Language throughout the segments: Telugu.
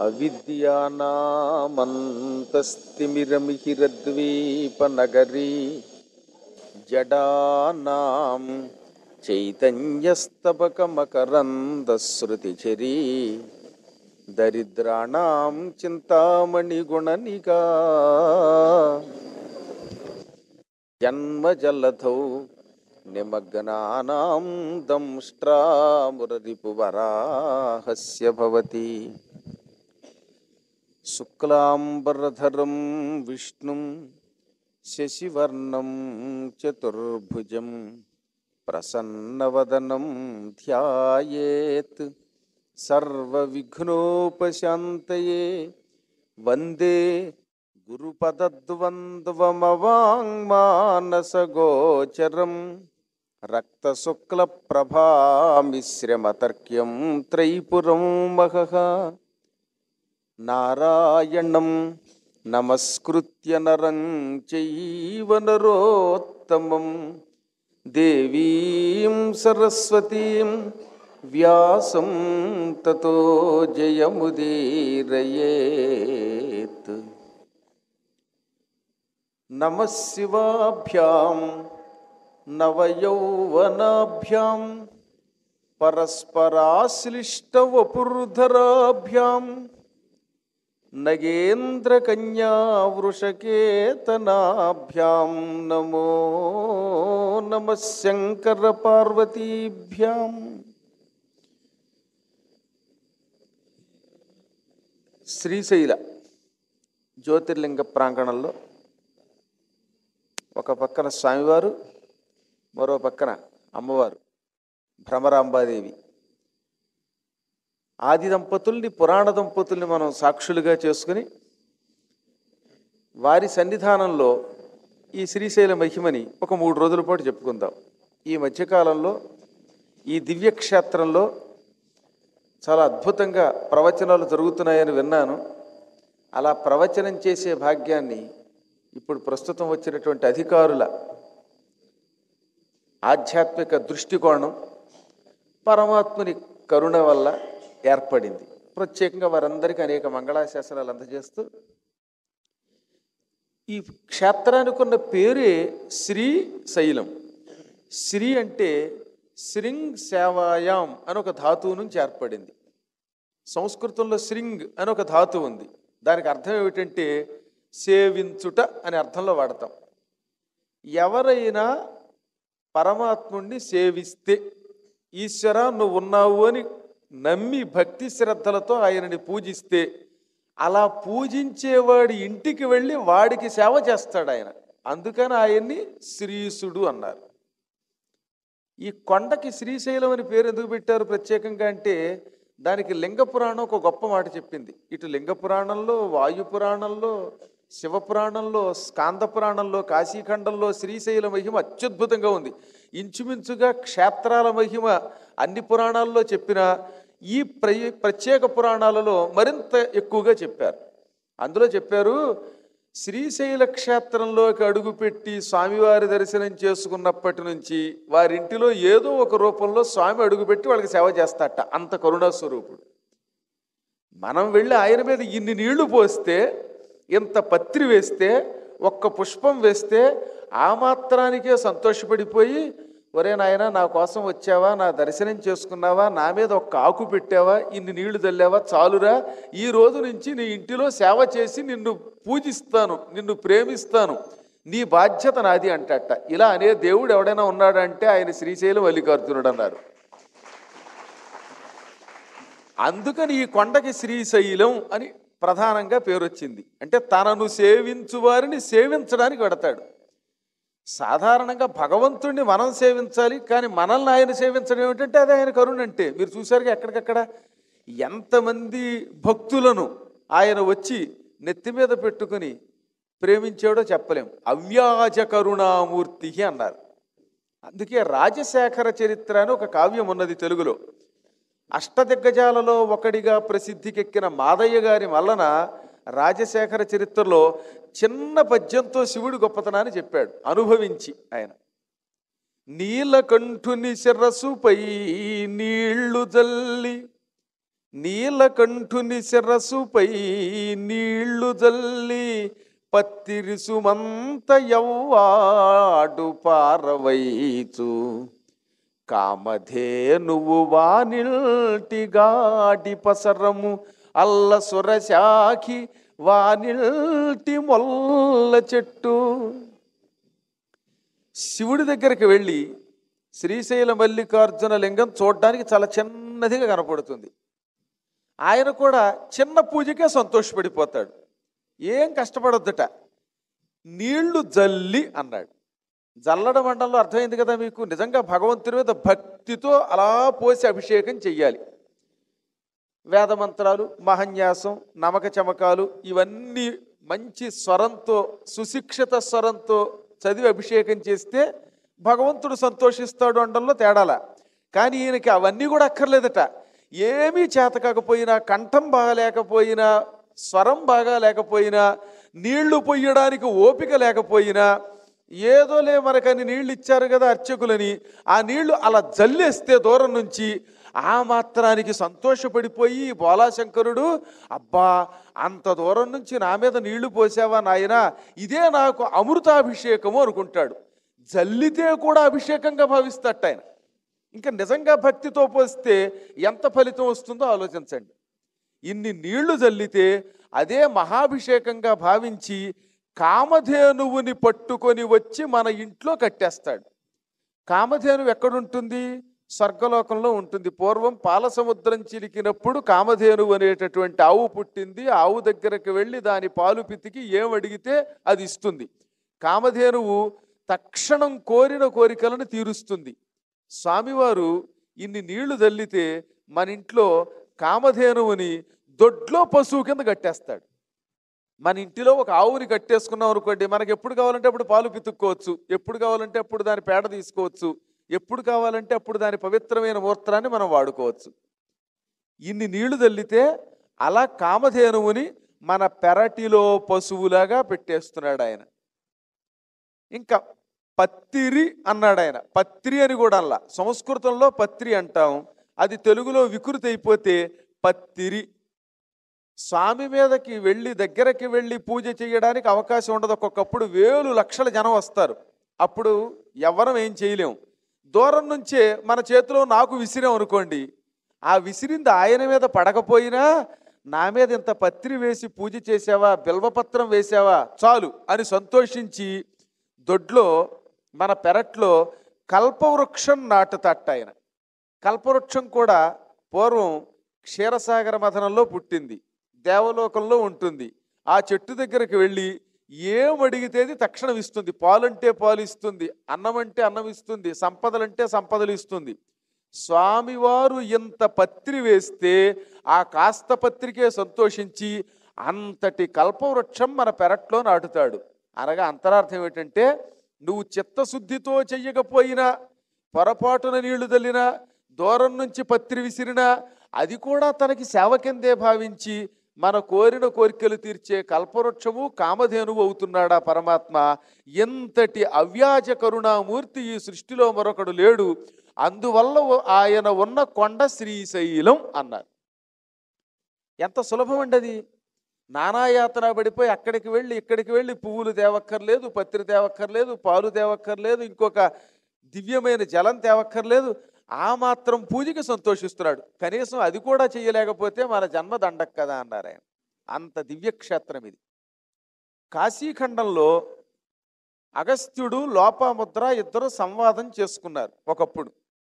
అవిద్యానామంతస్తిమిరమిహిరద్వీపనగరీ జడానాం చైతన్యస్తబకమకరందశ్రుతిచరీ దరిద్రాణం చింతామణిగుణనిగా జన్మజలధౌ నిమగ్నానాం దంష్ట్రామురరిపువరాహస్య భవతి శుక్లాంబరధరం విష్ణుం శశివర్ణం చతుర్భుజం ప్రసన్నవదనం ధ్యాయేత్ సర్వవిఘ్నోపశాంతయే వందే గురుపదద్వంద్వమవాङ्మానసగోచరం రక్తశుక్లప్రభామిశ్రమతర్క్యం త్రైపురం మహః నారాయణం నమస్కృత్య నరం చైవ నరోత్తమం దేవీం సరస్వతీం వ్యాసం తతో జయముదీరయేత్ నమశివాభ్యాం నవయౌవనాభ్యాం పరస్పరాశ్లిష్టవపుర్ధరాభ్యాం నగేంద్రకన్యావృషకేతనాభ్యాం నమో నమ శంకరపార్వతీభ్యాం శ్రీశైల జ్యోతిర్లింగ ప్రాంగణంలో ఒక పక్కన స్వామివారు మరో పక్కన అమ్మవారు భ్రమరాంబాదేవి ఆది దంపతుల్ని పురాణ దంపతుల్ని మనం సాక్షులుగా చేసుకుని వారి సన్నిధానంలో ఈ శ్రీశైల మహిమని ఒక మూడు రోజుల పాటు చెప్పుకుందాం ఈ మధ్యకాలంలో ఈ దివ్యక్షేత్రంలో చాలా అద్భుతంగా ప్రవచనాలు జరుగుతున్నాయని విన్నాను అలా ప్రవచనం చేసే భాగ్యాన్ని ఇప్పుడు ప్రస్తుతం వచ్చినటువంటి అధికారుల ఆధ్యాత్మిక దృష్టికోణం పరమాత్ముని కరుణ వల్ల ఏర్పడింది ప్రత్యేకంగా వారందరికీ అనేక మంగళాశాసనాలు అందజేస్తూ ఈ క్షేత్రానికి ఉన్న పేరే శ్రీశైలం శ్రీ అంటే శృంగ్ సేవాయాం అని ఒక ధాతువు నుంచి ఏర్పడింది సంస్కృతంలో శృంగ్ అని ఒక ధాతువు ఉంది దానికి అర్థం ఏమిటంటే సేవించుట అనే అర్థంలో వాడతాం ఎవరైనా పరమాత్ముణ్ణి సేవిస్తే ఈశ్వర నువ్వు ఉన్నావు అని నమ్మి భక్తి శ్రద్ధలతో ఆయనని పూజిస్తే అలా పూజించేవాడి ఇంటికి వెళ్ళి వాడికి సేవ చేస్తాడు ఆయన అందుకని ఆయన్ని శ్రీసుడు అన్నారు ఈ కొండకి శ్రీశైలం అని పేరు ఎందుకు పెట్టారు ప్రత్యేకంగా అంటే దానికి లింగ పురాణం ఒక గొప్ప మాట చెప్పింది ఇటు లింగ పురాణంలో వాయు పురాణంలో శివ పురాణంలో స్కాంద పురాణంలో కాశీఖండంలో శ్రీశైల మహిమ అత్యద్భుతంగా ఉంది ఇంచుమించుగా క్షేత్రాల మహిమ అన్ని పురాణాల్లో చెప్పిన ఈ ప్ర ప్రత్యేక పురాణాలలో మరింత ఎక్కువగా చెప్పారు అందులో చెప్పారు శ్రీశైల క్షేత్రంలోకి అడుగుపెట్టి స్వామివారి దర్శనం చేసుకున్నప్పటి నుంచి వారింటిలో ఏదో ఒక రూపంలో స్వామి అడుగుపెట్టి వాళ్ళకి సేవ చేస్తాట అంత కరుణా స్వరూపుడు మనం వెళ్ళి ఆయన మీద ఇన్ని నీళ్లు పోస్తే ఇంత పత్రి వేస్తే ఒక్క పుష్పం వేస్తే ఆ మాత్రానికే సంతోషపడిపోయి ఒరే నాయన నా కోసం వచ్చావా నా దర్శనం చేసుకున్నావా నా మీద ఒక్క ఆకు పెట్టావా ఇన్ని నీళ్లు చల్లావా చాలురా ఈ రోజు నుంచి నీ ఇంటిలో సేవ చేసి నిన్ను పూజిస్తాను నిన్ను ప్రేమిస్తాను నీ బాధ్యత నాది అంటట ఇలా అనే దేవుడు ఎవడైనా ఉన్నాడంటే ఆయన శ్రీశైలం మల్లికార్జునుడు అన్నారు అందుకని ఈ కొండకి శ్రీశైలం అని ప్రధానంగా పేరు వచ్చింది అంటే తనను సేవించు వారిని సేవించడానికి పెడతాడు సాధారణంగా భగవంతుణ్ణి మనం సేవించాలి కానీ మనల్ని ఆయన సేవించడం ఏమిటంటే అదే ఆయన కరుణ అంటే మీరు చూసారుగా ఎక్కడికక్కడ ఎంతమంది భక్తులను ఆయన వచ్చి నెత్తి మీద పెట్టుకుని ప్రేమించాడో చెప్పలేం అవ్యాజ కరుణామూర్తి అన్నారు అందుకే రాజశేఖర చరిత్ర అని ఒక కావ్యం ఉన్నది తెలుగులో అష్టదిగ్గజాలలో ఒకడిగా ప్రసిద్ధికెక్కిన మాదయ్య గారి వలన రాజశేఖర చరిత్రలో చిన్న పద్యంతో శివుడి గొప్పతనాన్ని చెప్పాడు అనుభవించి ఆయన నీలకంఠుని శిరస్సుపై నీళ్లు జల్లి నీలకంఠుని శిరసుపై నీళ్లు జల్లి పత్తిరిసుమంత యవ్వాడు పారవైచు కామధేనువు వానిల్టి గాడి పసరము అల్ల సురశాఖి వానిల్టి మొల్ల చెట్టు శివుడి దగ్గరికి వెళ్ళి శ్రీశైల మల్లికార్జున లింగం చూడడానికి చాలా చిన్నదిగా కనపడుతుంది ఆయన కూడా చిన్న పూజకే సంతోషపడిపోతాడు ఏం కష్టపడొద్దుట నీళ్లు జల్లి అన్నాడు జల్లడం మండలంలో అర్థమైంది కదా మీకు నిజంగా భగవంతుని మీద భక్తితో అలా పోసి అభిషేకం చెయ్యాలి వేదమంత్రాలు మహన్యాసం నమక చమకాలు ఇవన్నీ మంచి స్వరంతో సుశిక్షిత స్వరంతో చదివి అభిషేకం చేస్తే భగవంతుడు సంతోషిస్తాడు అనడంలో తేడాల కానీ ఈయనకి అవన్నీ కూడా అక్కర్లేదట ఏమీ చేత కాకపోయినా కంఠం బాగాలేకపోయినా స్వరం బాగా లేకపోయినా నీళ్లు పొయ్యడానికి ఓపిక లేకపోయినా ఏదోలే మనకని నీళ్ళు ఇచ్చారు కదా అర్చకులని ఆ నీళ్లు అలా జల్లేస్తే దూరం నుంచి ఆ మాత్రానికి సంతోషపడిపోయి బోలాశంకరుడు అబ్బా అంత దూరం నుంచి నా మీద నీళ్లు పోసావా నాయనా ఇదే నాకు అమృతాభిషేకము అనుకుంటాడు జల్లితే కూడా అభిషేకంగా భావిస్తట ఆయన ఇంకా నిజంగా భక్తితో పోస్తే ఎంత ఫలితం వస్తుందో ఆలోచించండి ఇన్ని నీళ్లు జల్లితే అదే మహాభిషేకంగా భావించి కామధేనువుని పట్టుకొని వచ్చి మన ఇంట్లో కట్టేస్తాడు కామధేనువు ఎక్కడుంటుంది స్వర్గలోకంలో ఉంటుంది పూర్వం పాల సముద్రం చిలికినప్పుడు కామధేనువు అనేటటువంటి ఆవు పుట్టింది ఆ ఆవు దగ్గరకు వెళ్ళి దాని పాలు పితికి ఏం అడిగితే అది ఇస్తుంది కామధేనువు తక్షణం కోరిన కోరికలను తీరుస్తుంది స్వామివారు ఇన్ని నీళ్లు జల్లితే మన ఇంట్లో కామధేనువుని దొడ్లో పశువు కింద కట్టేస్తాడు మన ఇంటిలో ఒక ఆవుని కట్టేసుకున్నాం అనుకోండి మనకి ఎప్పుడు కావాలంటే అప్పుడు పాలు పితుక్కోవచ్చు ఎప్పుడు కావాలంటే అప్పుడు దాని పేడ తీసుకోవచ్చు ఎప్పుడు కావాలంటే అప్పుడు దాని పవిత్రమైన మూర్తాన్ని మనం వాడుకోవచ్చు ఇన్ని నీళ్లు తల్లితే అలా కామధేనువుని మన పెరటిలో పశువులాగా పెట్టేస్తున్నాడు ఆయన ఇంకా పత్తిరి అన్నాడు ఆయన పత్రి అని కూడా అలా సంస్కృతంలో పత్రి అంటాం అది తెలుగులో వికృతి అయిపోతే పత్తిరి స్వామి మీదకి వెళ్ళి దగ్గరకి వెళ్ళి పూజ చేయడానికి అవకాశం ఉండదు ఒక్కొక్కప్పుడు వేలు లక్షల జనం వస్తారు అప్పుడు ఎవరం ఏం చేయలేం దూరం నుంచే మన చేతిలో నాకు విసిరాం అనుకోండి ఆ విసిరింది ఆయన మీద పడకపోయినా నా మీద ఇంత పత్రి వేసి పూజ చేసావా బిల్వపత్రం వేసావా చాలు అని సంతోషించి దొడ్లో మన పెరట్లో కల్పవృక్షం నాటుతట్ట ఆయన కల్పవృక్షం కూడా పూర్వం క్షీరసాగర మథనంలో పుట్టింది దేవలోకంలో ఉంటుంది ఆ చెట్టు దగ్గరికి వెళ్ళి ఏం అడిగితేది తక్షణం ఇస్తుంది పాలంటే పాలు ఇస్తుంది అన్నం అంటే అన్నం ఇస్తుంది సంపదలంటే సంపదలు ఇస్తుంది స్వామివారు ఇంత పత్రి వేస్తే ఆ కాస్త పత్రికే సంతోషించి అంతటి కల్పవృక్షం మన పెరట్లో నాటుతాడు అనగా అంతరార్థం ఏమిటంటే నువ్వు చిత్తశుద్ధితో చెయ్యకపోయినా పొరపాటున నీళ్లు తల్లినా దూరం నుంచి పత్రి విసిరినా అది కూడా తనకి సేవ కిందే భావించి మన కోరిన కోరికలు తీర్చే కల్పవృక్షము కామధేనువు అవుతున్నాడా పరమాత్మ ఎంతటి అవ్యాజ కరుణామూర్తి ఈ సృష్టిలో మరొకడు లేడు అందువల్ల ఆయన ఉన్న కొండ శ్రీశైలం అన్నారు ఎంత సులభం అండి అది నానాయాతన పడిపోయి అక్కడికి వెళ్ళి ఇక్కడికి వెళ్ళి పువ్వులు తేవక్కర్లేదు పత్రి తేవక్కర్లేదు పాలు తేవక్కర్లేదు ఇంకొక దివ్యమైన జలం తేవక్కర్లేదు ఆ మాత్రం పూజకి సంతోషిస్తున్నాడు కనీసం అది కూడా చేయలేకపోతే మన జన్మ దండక్ కదా అన్నారు ఆయన అంత దివ్యక్షేత్రం ఇది కాశీఖండంలో అగస్త్యుడు లోపాముద్ర ఇద్దరు సంవాదం చేసుకున్నారు ఒకప్పుడు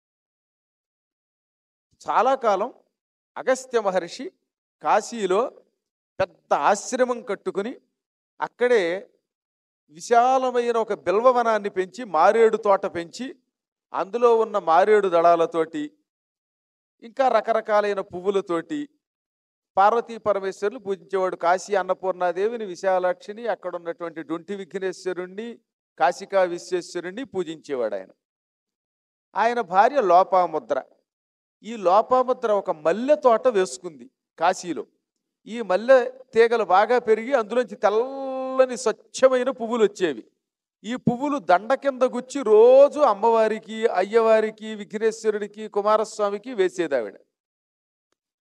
చాలా కాలం అగస్త్య మహర్షి కాశీలో పెద్ద ఆశ్రమం కట్టుకుని అక్కడే విశాలమైన ఒక బిల్వవనాన్ని పెంచి మారేడు తోట పెంచి అందులో ఉన్న మారేడు దళాలతోటి ఇంకా రకరకాలైన పువ్వులతోటి పార్వతీ పరమేశ్వరులు పూజించేవాడు కాశీ అన్నపూర్ణాదేవిని విశాలాక్షిని అక్కడ ఉన్నటువంటి డుంటి విఘ్నేశ్వరుణ్ణి కాశికా విశ్వేశ్వరుణ్ణి పూజించేవాడు ఆయన ఆయన భార్య లోపాముద్ర ఈ లోపాముద్ర ఒక మల్లె తోట వేసుకుంది కాశీలో ఈ మల్లె తీగలు బాగా పెరిగి అందులోంచి తెల్లని స్వచ్ఛమైన పువ్వులు వచ్చేవి ఈ పువ్వులు దండ కింద గుచ్చి రోజు అమ్మవారికి అయ్యవారికి విఘ్నేశ్వరుడికి కుమారస్వామికి వేసేది ఆవిడ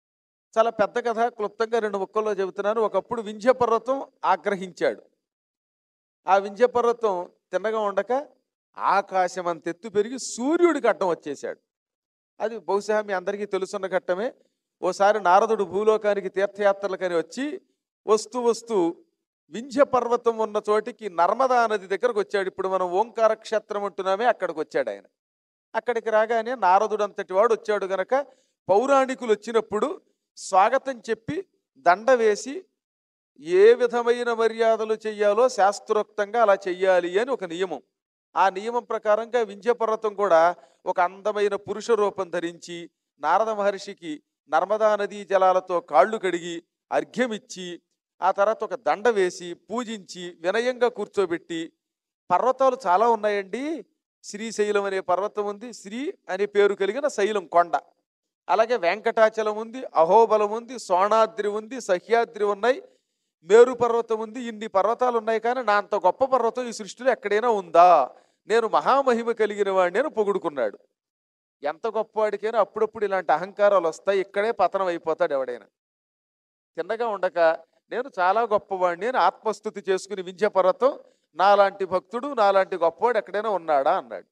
చాలా పెద్ద కథ క్లుప్తంగా రెండు ముక్కల్లో చెబుతున్నాను ఒకప్పుడు వింధ్య పర్వతం ఆగ్రహించాడు ఆ వింధ్య పర్వతం తిన్నగా ఉండక ఆకాశం అంత ఎత్తు పెరిగి సూర్యుడికి అడ్డం వచ్చేశాడు అది బహుశా మీ అందరికీ తెలుసున్న ఘట్టమే ఓసారి నారదుడు భూలోకానికి తీర్థయాత్రలకని వచ్చి వస్తూ వస్తూ వింధ్య పర్వతం ఉన్న చోటికి నర్మదా నది దగ్గరకు వచ్చాడు ఇప్పుడు మనం ఓంకార క్షేత్రం అంటున్నామే అక్కడికి వచ్చాడు ఆయన అక్కడికి రాగానే నారదుడు అంతటి వాడు వచ్చాడు గనక పౌరాణికులు వచ్చినప్పుడు స్వాగతం చెప్పి దండ వేసి ఏ విధమైన మర్యాదలు చెయ్యాలో శాస్త్రోక్తంగా అలా చెయ్యాలి అని ఒక నియమం ఆ నియమం ప్రకారంగా వింధ్య పర్వతం కూడా ఒక అందమైన పురుష రూపం ధరించి నారద మహర్షికి నర్మదా నదీ జలాలతో కాళ్ళు కడిగి అర్ఘ్యమిచ్చి ఆ తర్వాత ఒక దండ వేసి పూజించి వినయంగా కూర్చోబెట్టి పర్వతాలు చాలా ఉన్నాయండి శ్రీశైలం అనే పర్వతం ఉంది శ్రీ అనే పేరు కలిగిన శైలం కొండ అలాగే వెంకటాచలం ఉంది అహోబలం ఉంది సోణాద్రి ఉంది సహ్యాద్రి ఉన్నాయి మేరు పర్వతం ఉంది ఇన్ని పర్వతాలు ఉన్నాయి కానీ నా అంత గొప్ప పర్వతం ఈ సృష్టిలో ఎక్కడైనా ఉందా నేను మహామహిమ కలిగిన వాడిని అని పొగుడుకున్నాడు ఎంత గొప్పవాడికైనా అప్పుడప్పుడు ఇలాంటి అహంకారాలు వస్తాయి ఇక్కడే పతనం అయిపోతాడు ఎవడైనా తిన్నగా ఉండక నేను చాలా గొప్పవాడిని అని ఆత్మస్థుతి చేసుకుని వింధ్య పర్వతం నాలాంటి భక్తుడు నాలాంటి గొప్పవాడు ఎక్కడైనా ఉన్నాడా అన్నాడు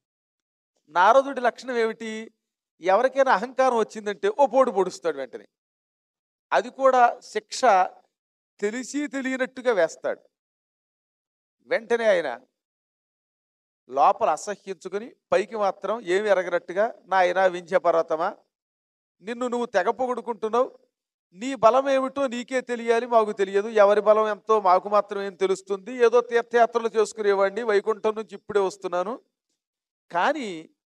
నారదుడి లక్షణం ఏమిటి ఎవరికైనా అహంకారం వచ్చిందంటే ఓ పోడు పొడుస్తాడు వెంటనే అది కూడా శిక్ష తెలిసి తెలియనట్టుగా వేస్తాడు వెంటనే ఆయన లోపల అసహ్యించుకుని పైకి మాత్రం ఏమి ఎరగనట్టుగా నాయనా వింధ్య పర్వతమా నిన్ను నువ్వు తెగ పొగుడుకుంటున్నావు నీ బలం ఏమిటో నీకే తెలియాలి మాకు తెలియదు ఎవరి బలం ఎంతో మాకు మాత్రం ఏం తెలుస్తుంది ఏదో తీర్థయాత్రలు చేసుకునేవాడిని వైకుంఠం నుంచి ఇప్పుడే వస్తున్నాను కానీ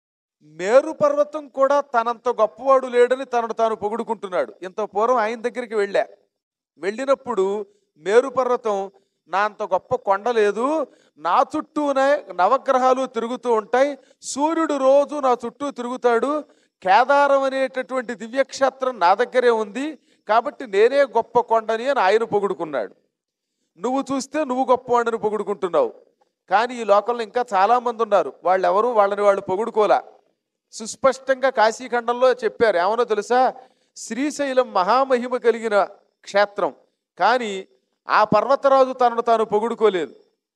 మేరు పర్వతం కూడా తనంత గొప్పవాడు లేడని తనను తాను పొగుడుకుంటున్నాడు ఇంత పూర్వం ఆయన దగ్గరికి వెళ్ళా వెళ్ళినప్పుడు మేరు పర్వతం నా అంత గొప్ప కొండ లేదు నా చుట్టూనే నవగ్రహాలు తిరుగుతూ ఉంటాయి సూర్యుడు రోజు నా చుట్టూ తిరుగుతాడు కేదారం అనేటటువంటి దివ్యక్షేత్రం నా దగ్గరే ఉంది కాబట్టి నేనే గొప్ప కొండని అని ఆయన పొగుడుకున్నాడు నువ్వు చూస్తే నువ్వు గొప్పవాడిని పొగుడుకుంటున్నావు కానీ ఈ లోకంలో ఇంకా చాలా మంది ఉన్నారు వాళ్ళు ఎవరు వాళ్ళని వాళ్ళు పొగుడుకోలా సుస్పష్టంగా కాశీఖండంలో చెప్పారు ఏమనో తెలుసా శ్రీశైలం మహామహిమ కలిగిన క్షేత్రం కానీ ఆ పర్వతరాజు తనను తాను పొగుడుకోలేదు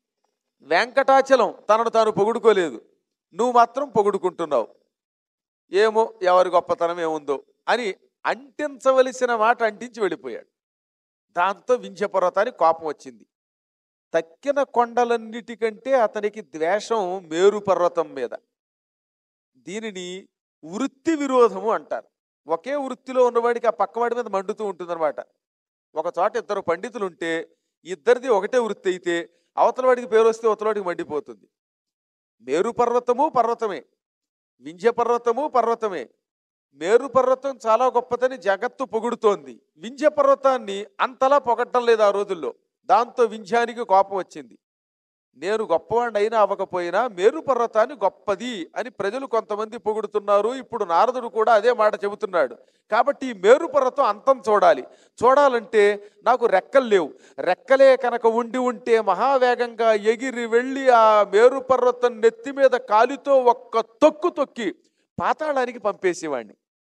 వెంకటాచలం తనను తాను పొగుడుకోలేదు నువ్వు మాత్రం పొగుడుకుంటున్నావు ఏమో ఎవరి గొప్పతనం ఏముందో అని అంటించవలసిన మాట అంటించి వెళ్ళిపోయాడు దాంతో వింధ్య పర్వతానికి కోపం వచ్చింది తక్కిన కొండలన్నిటికంటే అతనికి ద్వేషం మేరు పర్వతం మీద దీనిని వృత్తి విరోధము అంటారు ఒకే వృత్తిలో ఉన్నవాడికి ఆ పక్కవాడి మీద మండుతూ ఉంటుందన్నమాట ఒక చోట ఇద్దరు పండితులు ఉంటే ఇద్దరిది ఒకటే వృత్తి అయితే అవతల వాడికి పేరు వస్తే అవతల వాడికి మండిపోతుంది మేరు పర్వతము పర్వతమే వింధ్య పర్వతము పర్వతమే మేరు పర్వతం చాలా గొప్పదని జగత్తు పొగుడుతోంది వింధ్య పర్వతాన్ని అంతలా పొగట్టం లేదు ఆ రోజుల్లో దాంతో వింధ్యానికి కోపం వచ్చింది నేను గొప్పవాడిని అయినా అవ్వకపోయినా మేరు పర్వతాన్ని గొప్పది అని ప్రజలు కొంతమంది పొగుడుతున్నారు ఇప్పుడు నారదుడు కూడా అదే మాట చెబుతున్నాడు కాబట్టి ఈ మేరు పర్వతం అంతం చూడాలి చూడాలంటే నాకు రెక్కలు లేవు రెక్కలే కనుక ఉండి ఉంటే మహావేగంగా ఎగిరి వెళ్ళి ఆ మేరు పర్వతం నెత్తి మీద కాలితో ఒక్క తొక్కు తొక్కి పాతాళానికి పంపేసేవాడిని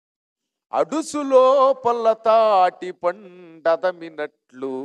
అడుసులో పొల్లతాటి పండదమినట్లు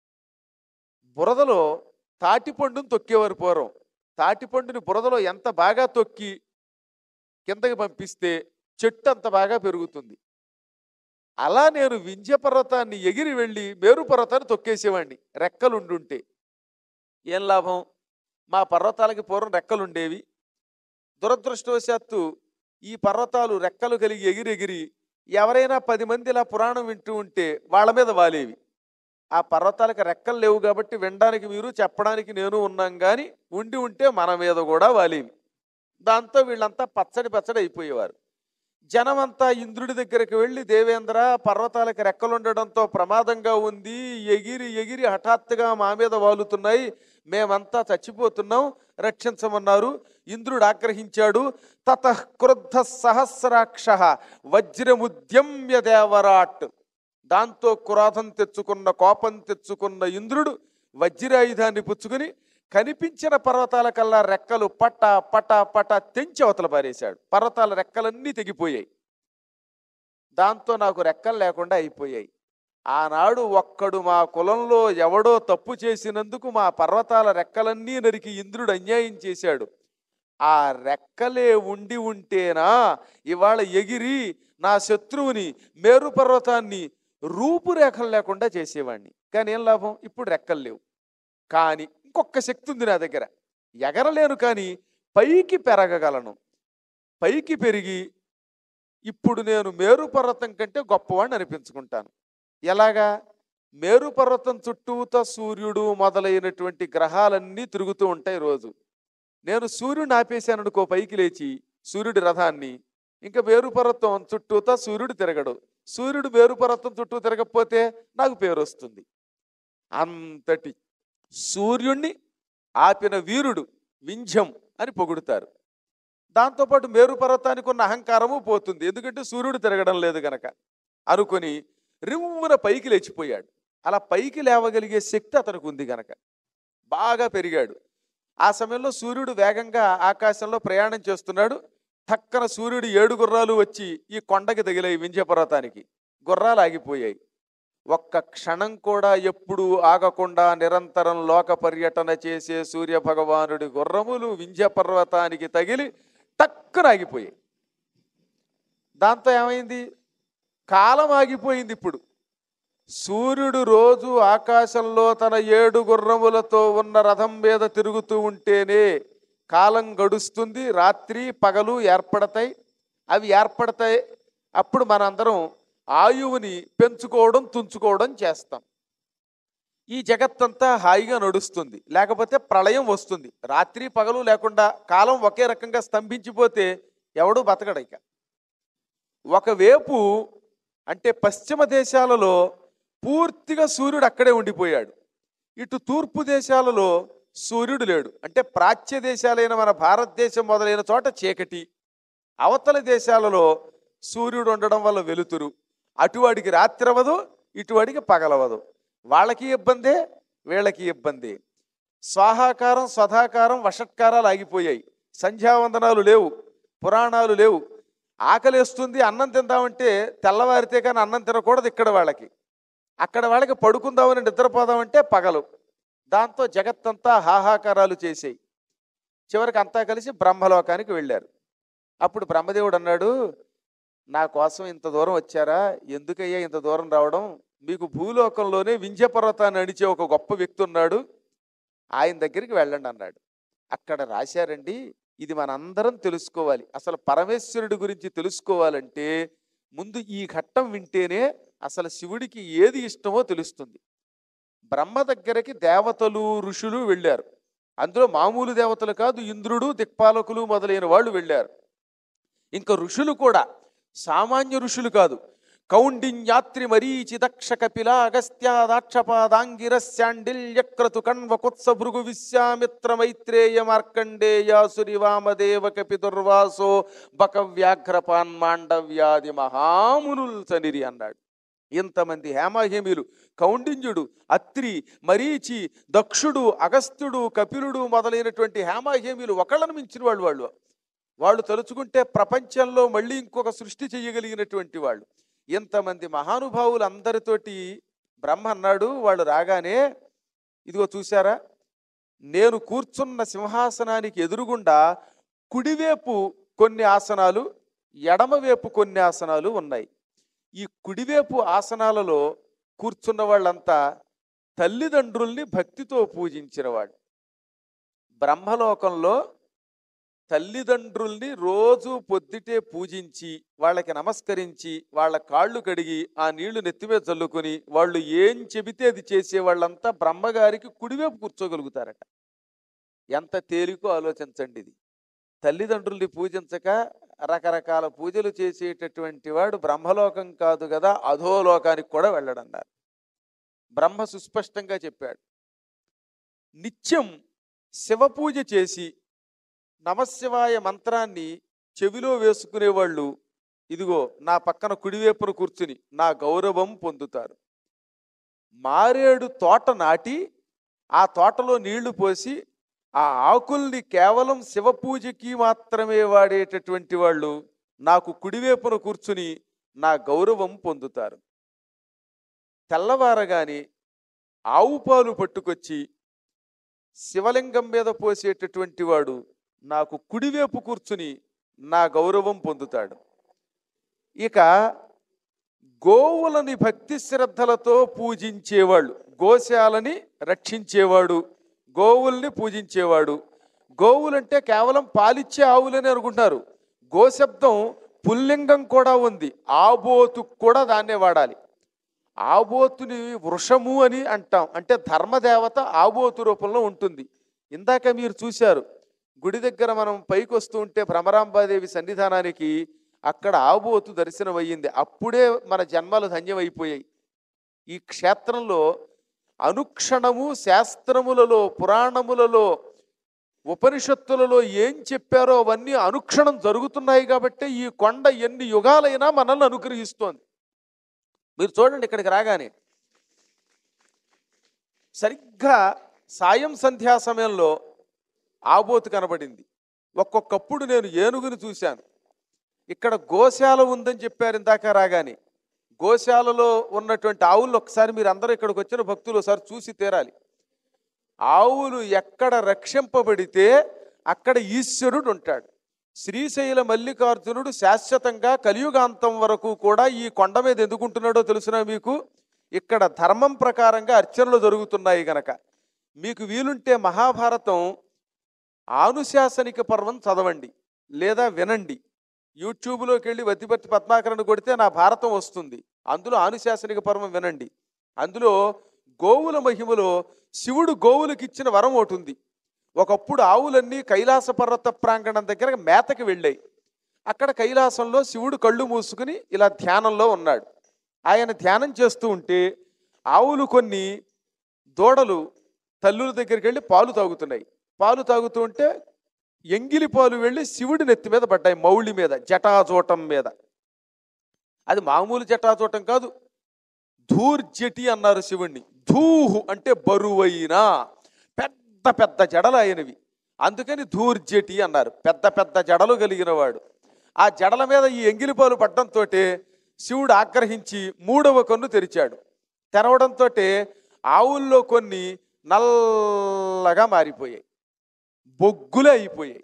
బురదలో తాటిపండును తొక్కేవారు పూర్వం తాటిపండుని బురదలో ఎంత బాగా తొక్కి కిందకి పంపిస్తే చెట్టు అంత బాగా పెరుగుతుంది అలా నేను వింధ్య పర్వతాన్ని ఎగిరి వెళ్ళి మేరు పర్వతాన్ని తొక్కేసేవాడిని రెక్కలుండుంటే ఏం లాభం మా పర్వతాలకి పూర్వం రెక్కలుండేవి దురదృష్టవశాత్తు ఈ పర్వతాలు రెక్కలు కలిగి ఎగిరి ఎగిరి ఎవరైనా పది మంది ఇలా పురాణం వింటూ ఉంటే వాళ్ళ మీద వాలేవి ఆ పర్వతాలకు రెక్కలు లేవు కాబట్టి వినడానికి మీరు చెప్పడానికి నేను ఉన్నాం కానీ ఉండి ఉంటే మన మీద కూడా వాలేవి దాంతో వీళ్ళంతా పచ్చడి పచ్చడి అయిపోయేవారు జనమంతా ఇంద్రుడి దగ్గరికి వెళ్ళి దేవేంద్ర పర్వతాలకు రెక్కలు ఉండడంతో ప్రమాదంగా ఉంది ఎగిరి ఎగిరి హఠాత్తుగా మా మీద వాలుతున్నాయి మేమంతా చచ్చిపోతున్నాం రక్షించమన్నారు ఇంద్రుడు ఆగ్రహించాడు తత క్రుద్ధ సహస్రాక్ష వజ్రముద్యమ్య దేవరాట్ దాంతో క్రోధం తెచ్చుకున్న కోపం తెచ్చుకున్న ఇంద్రుడు వజ్రాయుధాన్ని పుచ్చుకుని కనిపించిన పర్వతాల కల్లా రెక్కలు పట పట పట తెంచి అవతల పారేశాడు పర్వతాల రెక్కలన్నీ తెగిపోయాయి దాంతో నాకు రెక్కలు లేకుండా అయిపోయాయి ఆనాడు ఒక్కడు మా కులంలో ఎవడో తప్పు చేసినందుకు మా పర్వతాల రెక్కలన్నీ నరికి ఇంద్రుడు అన్యాయం చేశాడు ఆ రెక్కలే ఉండి ఉంటేనా ఇవాళ ఎగిరి నా శత్రువుని మేరు పర్వతాన్ని రూపురేఖలు లేకుండా చేసేవాడిని కానీ ఏం లాభం ఇప్పుడు రెక్కలు లేవు కానీ ఇంకొక శక్తి ఉంది నా దగ్గర ఎగరలేను కానీ పైకి పెరగగలను పైకి పెరిగి ఇప్పుడు నేను మేరు పర్వతం కంటే గొప్పవాడిని అనిపించుకుంటాను ఎలాగా మేరు పర్వతం చుట్టూతా సూర్యుడు మొదలైనటువంటి గ్రహాలన్నీ తిరుగుతూ ఉంటాయి రోజు నేను సూర్యుడిని ఆపేశాను అనుకో పైకి లేచి సూర్యుడి రథాన్ని ఇంకా మేరు పర్వతం చుట్టూతా సూర్యుడు తిరగడు సూర్యుడు మేరు పర్వతం చుట్టూ తిరగకపోతే నాకు పేరు వస్తుంది అంతటి సూర్యుణ్ణి ఆపిన వీరుడు వింధ్యం అని పొగుడుతారు దాంతోపాటు మేరు పర్వతానికి ఉన్న అహంకారము పోతుంది ఎందుకంటే సూర్యుడు తిరగడం లేదు గనక అనుకొని రివ్వున పైకి లేచిపోయాడు అలా పైకి లేవగలిగే శక్తి అతనికి ఉంది గనక బాగా పెరిగాడు ఆ సమయంలో సూర్యుడు వేగంగా ఆకాశంలో ప్రయాణం చేస్తున్నాడు టక్కన సూర్యుడు ఏడు గుర్రాలు వచ్చి ఈ కొండకి తగిలాయి వింధ్య పర్వతానికి గుర్రాలు ఆగిపోయాయి ఒక్క క్షణం కూడా ఎప్పుడూ ఆగకుండా నిరంతరం లోక పర్యటన చేసే సూర్య భగవానుడి గుర్రములు వింధ్య పర్వతానికి తగిలి టక్కున ఆగిపోయాయి దాంతో ఏమైంది కాలం ఆగిపోయింది ఇప్పుడు సూర్యుడు రోజు ఆకాశంలో తన ఏడు గుర్రములతో ఉన్న రథం మీద తిరుగుతూ ఉంటేనే కాలం గడుస్తుంది రాత్రి పగలు ఏర్పడతాయి అవి ఏర్పడతాయి అప్పుడు మనందరం ఆయువుని పెంచుకోవడం తుంచుకోవడం చేస్తాం ఈ జగత్తంతా హాయిగా నడుస్తుంది లేకపోతే ప్రళయం వస్తుంది రాత్రి పగలు లేకుండా కాలం ఒకే రకంగా స్తంభించిపోతే ఎవడు బతకడు ఇక ఒకవైపు అంటే పశ్చిమ దేశాలలో పూర్తిగా సూర్యుడు అక్కడే ఉండిపోయాడు ఇటు తూర్పు దేశాలలో సూర్యుడు లేడు అంటే ప్రాచ్య దేశాలైన మన భారతదేశం మొదలైన చోట చీకటి అవతల దేశాలలో సూర్యుడు ఉండడం వల్ల వెలుతురు అటువాడికి రాత్రి అవ్వదు ఇటువాడికి పగలవదు వాళ్ళకి ఇబ్బందే వీళ్ళకి ఇబ్బంది స్వాహాకారం స్వధాకారం వషట్కారాలు ఆగిపోయాయి సంధ్యావందనాలు లేవు పురాణాలు లేవు ఆకలేస్తుంది అన్నం తిందామంటే తెల్లవారితే కానీ అన్నం తినకూడదు ఇక్కడ వాళ్ళకి అక్కడ వాళ్ళకి పడుకుందామని నిద్రపోదామంటే పగలు దాంతో జగత్తంతా హాహాకారాలు చేసాయి చివరికి అంతా కలిసి బ్రహ్మలోకానికి వెళ్ళారు అప్పుడు బ్రహ్మదేవుడు అన్నాడు నా కోసం ఇంత దూరం వచ్చారా ఎందుకయ్యా ఇంత దూరం రావడం మీకు భూలోకంలోనే వింధ్య పర్వతాన్ని నడిచే ఒక గొప్ప వ్యక్తి ఉన్నాడు ఆయన దగ్గరికి వెళ్ళండి అన్నాడు అక్కడ రాశారండి ఇది మనందరం తెలుసుకోవాలి అసలు పరమేశ్వరుడి గురించి తెలుసుకోవాలంటే ముందు ఈ ఘట్టం వింటేనే అసలు శివుడికి ఏది ఇష్టమో తెలుస్తుంది బ్రహ్మ దగ్గరకి దేవతలు ఋషులు వెళ్ళారు అందులో మామూలు దేవతలు కాదు ఇంద్రుడు దిక్పాలకులు మొదలైన వాళ్ళు వెళ్ళారు ఇంకా ఋషులు కూడా సామాన్య ఋషులు కాదు కౌండిన్యాత్రి మరీచి దక్ష కపిల అగస్త్యాదాక్షపాదాంగిరస్యాండిల్యక్రతు కణ్వ కుత్స భృగు విశ్వామిత్ర మైత్రేయ మార్కండేయ సురి వామదేవ కపి దుర్వాసో బక వ్యాఘ్రపాన్ మాండవ్యాది మహామునుల్ సనిరి అన్నాడు ఇంతమంది హేమహేమిలు కౌండిన్యుడు అత్రి మరీచి దక్షుడు అగస్త్యుడు కపిలుడు మొదలైనటువంటి హేమహేమిలు ఒకళ్ళను మించిన వాళ్ళు వాళ్ళు వాళ్ళు తలుచుకుంటే ప్రపంచంలో మళ్ళీ ఇంకొక సృష్టి చేయగలిగినటువంటి వాళ్ళు ఇంతమంది మహానుభావులు అందరితోటి బ్రహ్మ అన్నాడు వాళ్ళు రాగానే ఇదిగో చూసారా నేను కూర్చున్న సింహాసనానికి ఎదురుగుండా కుడివైపు కొన్ని ఆసనాలు ఎడమవైపు కొన్ని ఆసనాలు ఉన్నాయి ఈ కుడివైపు ఆసనాలలో కూర్చున్న వాళ్ళంతా తల్లిదండ్రుల్ని భక్తితో పూజించిన వాడు బ్రహ్మలోకంలో తల్లిదండ్రుల్ని రోజు పొద్దుటే పూజించి వాళ్ళకి నమస్కరించి వాళ్ళ కాళ్ళు కడిగి ఆ నీళ్లు నెత్తిమీద చల్లుకొని వాళ్ళు ఏం చెబితే అది చేసే వాళ్ళంతా బ్రహ్మగారికి కుడివైపు కూర్చోగలుగుతారట ఎంత తేలికో ఆలోచించండి ఇది తల్లిదండ్రుల్ని పూజించక రకరకాల పూజలు చేసేటటువంటి వాడు బ్రహ్మలోకం కాదు కదా అధోలోకానికి కూడా వెళ్ళడన్నారు బ్రహ్మ సుస్పష్టంగా చెప్పాడు నిత్యం శివ పూజ చేసి నమశివాయ మంత్రాన్ని చెవిలో వేసుకునేవాళ్ళు ఇదిగో నా పక్కన కుడివైపున కూర్చుని నా గౌరవం పొందుతారు మారేడు తోట నాటి ఆ తోటలో నీళ్లు పోసి ఆ ఆకుల్ని కేవలం శివ పూజకి మాత్రమే వాడేటటువంటి వాళ్ళు నాకు కుడివైపున కూర్చుని నా గౌరవం పొందుతారు తెల్లవారగాని ఆవు పాలు పట్టుకొచ్చి శివలింగం మీద పోసేటటువంటి వాడు నాకు కుడివైపు కూర్చుని నా గౌరవం పొందుతాడు ఇక గోవులని భక్తి శ్రద్ధలతో పూజించేవాళ్ళు గోశాలని రక్షించేవాడు గోవుల్ని పూజించేవాడు గోవులంటే కేవలం పాలిచ్చే ఆవులని అనుకుంటున్నారు గోశబ్దం పుల్లింగం కూడా ఉంది ఆబోతుకు కూడా దాన్నే వాడాలి ఆబోతుని వృషము అని అంటాం అంటే ధర్మదేవత ఆబోతు రూపంలో ఉంటుంది ఇందాక మీరు చూశారు గుడి దగ్గర మనం పైకి వస్తూ ఉంటే భ్రమరాంబాదేవి సన్నిధానానికి అక్కడ ఆబోతు దర్శనం అయ్యింది అప్పుడే మన జన్మలు ధన్యమైపోయాయి ఈ క్షేత్రంలో అనుక్షణము శాస్త్రములలో పురాణములలో ఉపనిషత్తులలో ఏం చెప్పారో అవన్నీ అనుక్షణం జరుగుతున్నాయి కాబట్టి ఈ కొండ ఎన్ని యుగాలైనా మనల్ని అనుగ్రహిస్తోంది మీరు చూడండి ఇక్కడికి రాగానే సరిగ్గా సాయం సంధ్యా సమయంలో ఆబోతు కనబడింది ఒక్కొక్కప్పుడు నేను ఏనుగుని చూశాను ఇక్కడ గోశాల ఉందని చెప్పారు ఇందాక రాగానే గోశాలలో ఉన్నటువంటి ఆవులు ఒకసారి మీరు అందరూ ఇక్కడికి వచ్చిన భక్తులు ఒకసారి చూసి తీరాలి ఆవులు ఎక్కడ రక్షింపబడితే అక్కడ ఈశ్వరుడు ఉంటాడు శ్రీశైల మల్లికార్జునుడు శాశ్వతంగా కలియుగాంతం వరకు కూడా ఈ కొండ మీద ఎందుకుంటున్నాడో తెలుసునా మీకు ఇక్కడ ధర్మం ప్రకారంగా అర్చనలు జరుగుతున్నాయి గనక మీకు వీలుంటే మహాభారతం ఆనుశాసనిక పర్వం చదవండి లేదా వినండి యూట్యూబ్లోకి వెళ్ళి వతిపర్తి పద్మాకరణ కొడితే నా భారతం వస్తుంది అందులో ఆనుశాసనిక పర్వం వినండి అందులో గోవుల మహిమలో శివుడు గోవులకు ఇచ్చిన వరం ఒకటి ఉంది ఒకప్పుడు ఆవులన్నీ కైలాస పర్వత ప్రాంగణం దగ్గర మేతకి వెళ్ళాయి అక్కడ కైలాసంలో శివుడు కళ్ళు మూసుకుని ఇలా ధ్యానంలో ఉన్నాడు ఆయన ధ్యానం చేస్తూ ఉంటే ఆవులు కొన్ని దూడలు తల్లుల దగ్గరికి వెళ్ళి పాలు తాగుతున్నాయి పాలు తాగుతూ ఉంటే ఎంగిలి పాలు వెళ్ళి శివుడి నెత్తి మీద పడ్డాయి మౌళి మీద జటాజోటం మీద అది మామూలు జటాజోటం కాదు ధూర్జటి అన్నారు శివుణ్ణి ధూహు అంటే బరువైన పెద్ద పెద్ద జడలు ఆయనవి అందుకని ధూర్జటి అన్నారు పెద్ద పెద్ద జడలు కలిగిన వాడు ఆ జడల మీద ఈ ఎంగిలిపాలు పడ్డంతో శివుడు ఆగ్రహించి మూడవ కన్ను తెరిచాడు తెరవడంతో ఆవుల్లో కొన్ని నల్లగా మారిపోయాయి బొగ్గులే అయిపోయాయి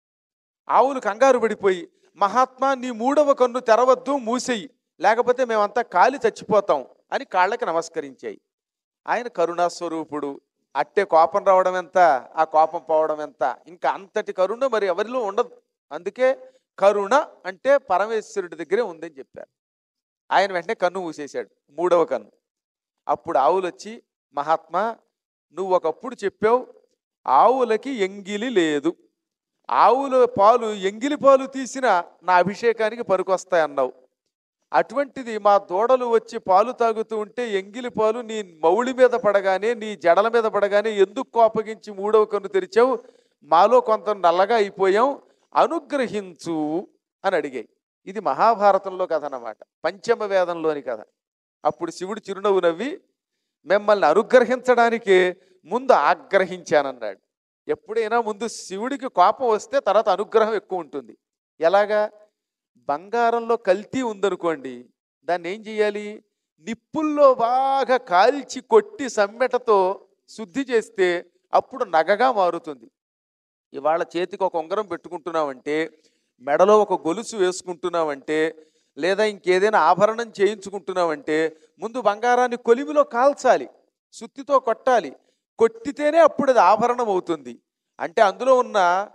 ఆవులు కంగారు పడిపోయి మహాత్మా నీ మూడవ కన్ను తెరవద్దు మూసేయి లేకపోతే మేమంతా కాలి చచ్చిపోతాం అని కాళ్ళకి నమస్కరించాయి ఆయన కరుణాస్వరూపుడు అట్టే కోపం రావడం ఎంత ఆ కోపం పోవడం ఎంత ఇంకా అంతటి కరుణ మరి ఎవరిలో ఉండదు అందుకే కరుణ అంటే పరమేశ్వరుడి దగ్గరే ఉందని చెప్పారు ఆయన వెంటనే కన్ను మూసేశాడు మూడవ కన్ను అప్పుడు ఆవులు వచ్చి మహాత్మా నువ్వు ఒకప్పుడు చెప్పావు ఆవులకి ఎంగిలి లేదు ఆవుల పాలు ఎంగిలి పాలు తీసిన నా అభిషేకానికి పనికొస్తాయి అన్నావు అటువంటిది మా దూడలు వచ్చి పాలు తాగుతూ ఉంటే ఎంగిలి పాలు నీ మౌళి మీద పడగానే నీ జడల మీద పడగానే ఎందుకు కోపగించి మూడవ కన్ను తెరిచావు మాలో కొంత నల్లగా అయిపోయాం అనుగ్రహించు అని అడిగాయి ఇది మహాభారతంలో కథ అన్నమాట పంచమ వేదంలోని కథ అప్పుడు శివుడు చిరునవ్వు నవ్వి మిమ్మల్ని అనుగ్రహించడానికే ముందు ఆగ్రహించానన్నాడు ఎప్పుడైనా ముందు శివుడికి కోపం వస్తే తర్వాత అనుగ్రహం ఎక్కువ ఉంటుంది ఎలాగా బంగారంలో కల్తీ ఉందనుకోండి దాన్ని ఏం చేయాలి నిప్పుల్లో బాగా కాల్చి కొట్టి సమ్మెటతో శుద్ధి చేస్తే అప్పుడు నగగా మారుతుంది ఇవాళ చేతికి ఒక ఉంగరం పెట్టుకుంటున్నామంటే మెడలో ఒక గొలుసు వేసుకుంటున్నామంటే లేదా ఇంకేదైనా ఆభరణం చేయించుకుంటున్నామంటే ముందు బంగారాన్ని కొలిమిలో కాల్చాలి సుత్తితో కొట్టాలి కొట్టితేనే అప్పుడు అది ఆభరణం అవుతుంది అంటే అందులో ఉన్న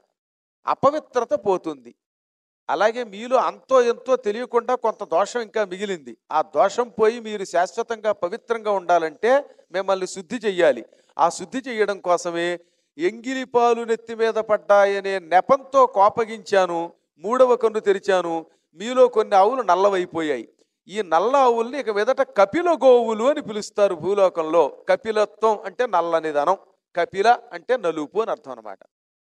అపవిత్రత పోతుంది అలాగే మీలో అంతో ఎంతో తెలియకుండా కొంత దోషం ఇంకా మిగిలింది ఆ దోషం పోయి మీరు శాశ్వతంగా పవిత్రంగా ఉండాలంటే మిమ్మల్ని శుద్ధి చెయ్యాలి ఆ శుద్ధి చెయ్యడం కోసమే ఎంగిలి పాలు నెత్తి మీద పడ్డాయనే నెపంతో కోపగించాను మూడవ కన్ను తెరిచాను మీలో కొన్ని ఆవులు నల్లవైపోయాయి ఈ నల్ల ఆవుల్ని ఇక మీదట కపిల గోవులు అని పిలుస్తారు భూలోకంలో కపిలత్వం అంటే నల్లనిదనం కపిల అంటే నలుపు అని అర్థం అనమాట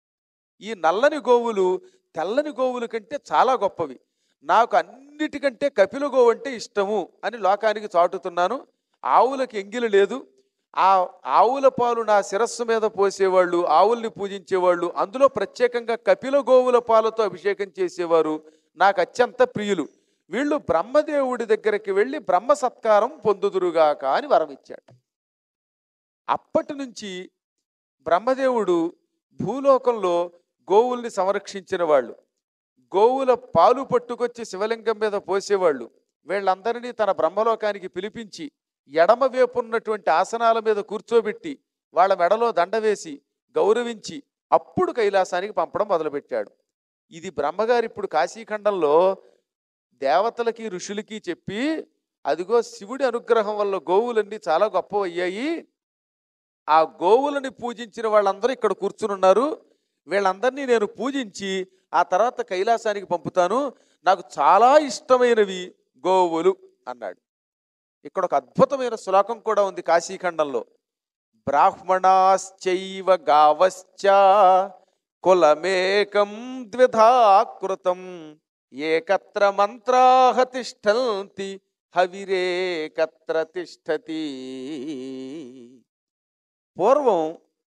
ఈ నల్లని గోవులు తెల్లని గోవుల కంటే చాలా గొప్పవి నాకు అన్నిటికంటే కపిల గోవు అంటే ఇష్టము అని లోకానికి చాటుతున్నాను ఆవులకు ఎంగిలి లేదు ఆ ఆవుల పాలు నా శిరస్సు మీద పోసేవాళ్ళు ఆవుల్ని పూజించేవాళ్ళు అందులో ప్రత్యేకంగా కపిల గోవుల పాలతో అభిషేకం చేసేవారు నాకు అత్యంత ప్రియులు వీళ్ళు బ్రహ్మదేవుడి దగ్గరికి వెళ్ళి బ్రహ్మ సత్కారం పొందుదురుగాక అని వరం ఇచ్చాడు అప్పటి నుంచి బ్రహ్మదేవుడు భూలోకంలో గోవుల్ని సంరక్షించిన వాళ్ళు గోవుల పాలు పట్టుకొచ్చి శివలింగం మీద పోసేవాళ్ళు వీళ్ళందరినీ తన బ్రహ్మలోకానికి పిలిపించి ఎడమ వైపు ఉన్నటువంటి ఆసనాల మీద కూర్చోబెట్టి వాళ్ళ మెడలో దండ వేసి గౌరవించి అప్పుడు కైలాసానికి పంపడం మొదలుపెట్టాడు ఇది బ్రహ్మగారు ఇప్పుడు కాశీఖండంలో దేవతలకి ఋషులకి చెప్పి అదిగో శివుడి అనుగ్రహం వల్ల గోవులన్నీ చాలా గొప్పవయ్యాయి ఆ గోవులని పూజించిన వాళ్ళందరూ ఇక్కడ కూర్చునున్నారు వీళ్ళందరినీ నేను పూజించి ఆ తర్వాత కైలాసానికి పంపుతాను నాకు చాలా ఇష్టమైనవి గోవులు అన్నాడు ఇక్కడ ఒక అద్భుతమైన శ్లోకం కూడా ఉంది కాశీఖండంలో బ్రాహ్మణాశ్చైవ గావశ్చ కులమేకం ద్విధాకృతం ఏకత్ర మంత్రాహ తిష్టంతి హవిరేకత్ర తిష్టతి పూర్వం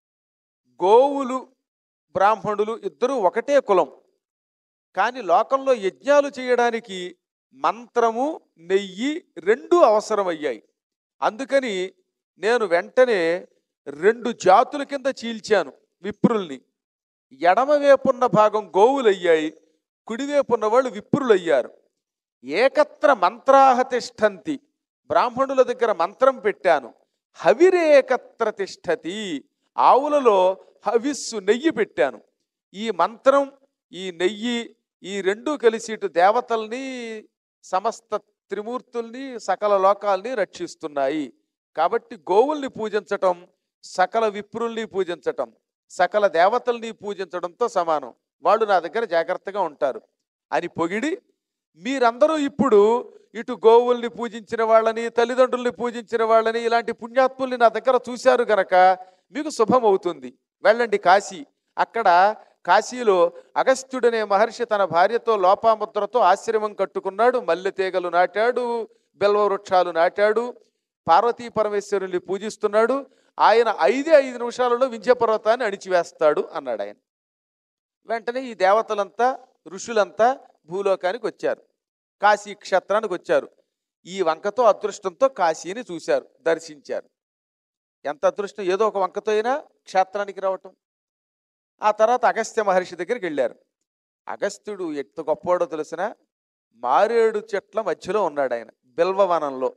గోవులు బ్రాహ్మణులు ఇద్దరూ ఒకటే కులం కానీ లోకంలో యజ్ఞాలు చేయడానికి మంత్రము నెయ్యి రెండూ అవసరమయ్యాయి అందుకని నేను వెంటనే రెండు జాతుల కింద చీల్చాను విప్రుల్ని ఎడమ వేపున్న భాగం గోవులయ్యాయి కుడివైపున్న వాళ్ళు విప్రులయ్యారు ఏకత్ర మంత్రాహ తిష్టంతి బ్రాహ్మణుల దగ్గర మంత్రం పెట్టాను హవిరేకత్ర తిష్టతి ఆవులలో హవిస్సు నెయ్యి పెట్టాను ఈ మంత్రం ఈ నెయ్యి ఈ రెండు కలిసి ఇటు దేవతల్ని సమస్త త్రిమూర్తుల్ని సకల లోకాల్ని రక్షిస్తున్నాయి కాబట్టి గోవుల్ని పూజించటం సకల విప్రుల్ని పూజించటం సకల దేవతల్ని పూజించడంతో సమానం వాళ్ళు నా దగ్గర జాగ్రత్తగా ఉంటారు అని పొగిడి మీరందరూ ఇప్పుడు ఇటు గోవుల్ని పూజించిన వాళ్ళని తల్లిదండ్రుల్ని పూజించిన వాళ్ళని ఇలాంటి పుణ్యాత్ముల్ని నా దగ్గర చూశారు గనక మీకు శుభం అవుతుంది వెళ్ళండి కాశీ అక్కడ కాశీలో అగస్త్యుడనే మహర్షి తన భార్యతో లోపాముద్రతో ఆశ్రమం కట్టుకున్నాడు మల్లె తీగలు నాటాడు బెల్వ వృక్షాలు నాటాడు పార్వతీ పరమేశ్వరుని పూజిస్తున్నాడు ఆయన ఐదే ఐదు నిమిషాలలో వింధ్య పర్వతాన్ని అణిచివేస్తాడు అన్నాడు ఆయన వెంటనే ఈ దేవతలంతా ఋషులంతా భూలోకానికి వచ్చారు కాశీ క్షేత్రానికి వచ్చారు ఈ వంకతో అదృష్టంతో కాశీని చూశారు దర్శించారు ఎంత అదృష్టం ఏదో ఒక వంకతో అయినా క్షేత్రానికి రావటం ఆ తర్వాత అగస్త్య మహర్షి దగ్గరికి వెళ్ళారు అగస్త్యుడు ఎంత గొప్పవాడో తెలిసిన మారేడు చెట్ల మధ్యలో ఉన్నాడు ఆయన బిల్వవనంలో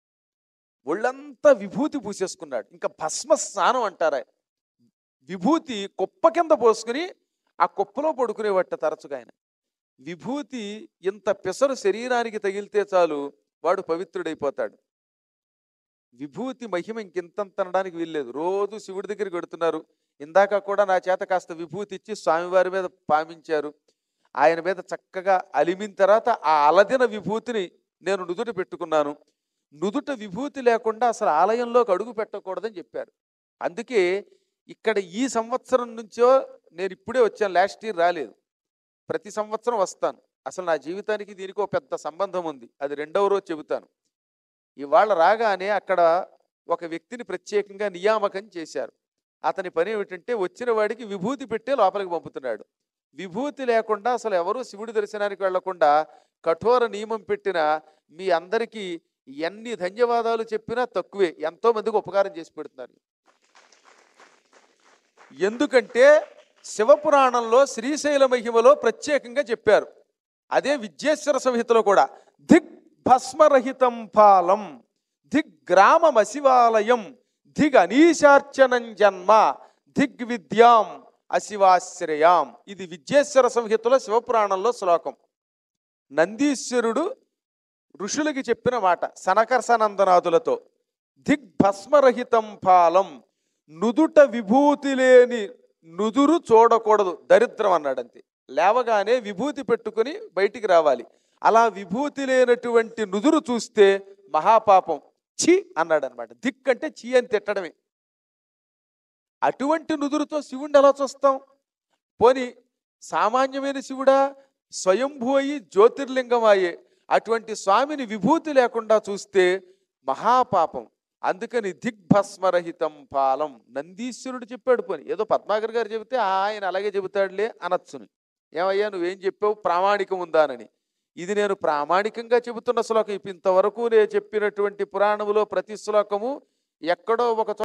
ఒళ్ళంతా విభూతి పూసేసుకున్నాడు ఇంకా భస్మ స్నానం అంటారు ఆయన. విభూతి కుప్ప కింద పోసుకుని ఆ కుప్పలో పడుకునేవట్ట తరచుగా ఆయన విభూతి ఇంత పెసరు శరీరానికి తగిలితే చాలు వాడు పవిత్రుడైపోతాడు విభూతి మహిమ ఇంకింతంత అనడానికి వీల్లేదు రోజు శివుడి దగ్గరికి వెడుతున్నారు ఇందాక కూడా నా చేత కాస్త విభూతి ఇచ్చి స్వామివారి మీద పామించారు ఆయన మీద చక్కగా అలిమిన తర్వాత ఆ అలదిన విభూతిని నేను నుదుట పెట్టుకున్నాను నుదుట విభూతి లేకుండా అసలు ఆలయంలోకి అడుగు పెట్టకూడదని చెప్పారు అందుకే ఇక్కడ ఈ సంవత్సరం నుంచో నేను ఇప్పుడే వచ్చాను లాస్ట్ ఇయర్ రాలేదు ప్రతి సంవత్సరం వస్తాను అసలు నా జీవితానికి దీనికి ఒక పెద్ద సంబంధం ఉంది అది రెండవ రోజు చెబుతాను ఇవాళ రాగానే అక్కడ ఒక వ్యక్తిని ప్రత్యేకంగా నియామకం చేశారు అతని పని ఏమిటంటే వచ్చిన వాడికి విభూతి పెట్టే లోపలికి పంపుతున్నాడు విభూతి లేకుండా అసలు ఎవరు శివుడి దర్శనానికి వెళ్లకుండా కఠోర నియమం పెట్టిన మీ అందరికీ ఎన్ని ధన్యవాదాలు చెప్పినా తక్కువే ఎంతో మందికి ఉపకారం చేసి పెడుతున్నారు ఎందుకంటే శివపురాణంలో శ్రీశైల మహిమలో ప్రత్యేకంగా చెప్పారు అదే విద్యేశ్వర సంహితలో కూడా దిగ్ భస్మరహితం ఫాలం దిగ్ గ్రామమశివాలయం దిగ్ అనీశార్చనం జన్మ దిగ్ విద్యాం అశివాశ్రయాం ఇది విద్యేశ్వర సంహితలో శివపురాణంలో శ్లోకం నందీశ్వరుడు ఋషులకి చెప్పిన మాట సనకర్షనందనాథులతో దిగ్భస్మరహితం ఫాలం నుదుట విభూతి లేని నుదురు చూడకూడదు దరిద్రం అన్నాడు అంతే లేవగానే విభూతి పెట్టుకుని బయటికి రావాలి అలా విభూతి లేనటువంటి నుదురు చూస్తే మహాపాపం చి అన్నాడు అనమాట దిక్ అంటే చి అని తిట్టడమే అటువంటి నుదురుతో శివుణ్ణి ఎలా చూస్తాం పోని సామాన్యమైన శివుడా స్వయంభూ అయి జ్యోతిర్లింగం అయ్యే అటువంటి స్వామిని విభూతి లేకుండా చూస్తే మహాపాపం అందుకని దిగ్భస్మరహితం పాలం నందీశ్వరుడు చెప్పాడు పోని ఏదో పద్మాకర్ గారు చెబితే ఆయన అలాగే చెబుతాడులే అనొచ్చుని ఏమయ్యా నువ్వేం చెప్పావు ప్రామాణికం ఉందానని ఇది నేను ప్రామాణికంగా చెబుతున్న శ్లోకం ఇప్పుడు ఇంతవరకు నేను చెప్పినటువంటి పురాణములో ప్రతి శ్లోకము ఎక్కడో ఒక చోట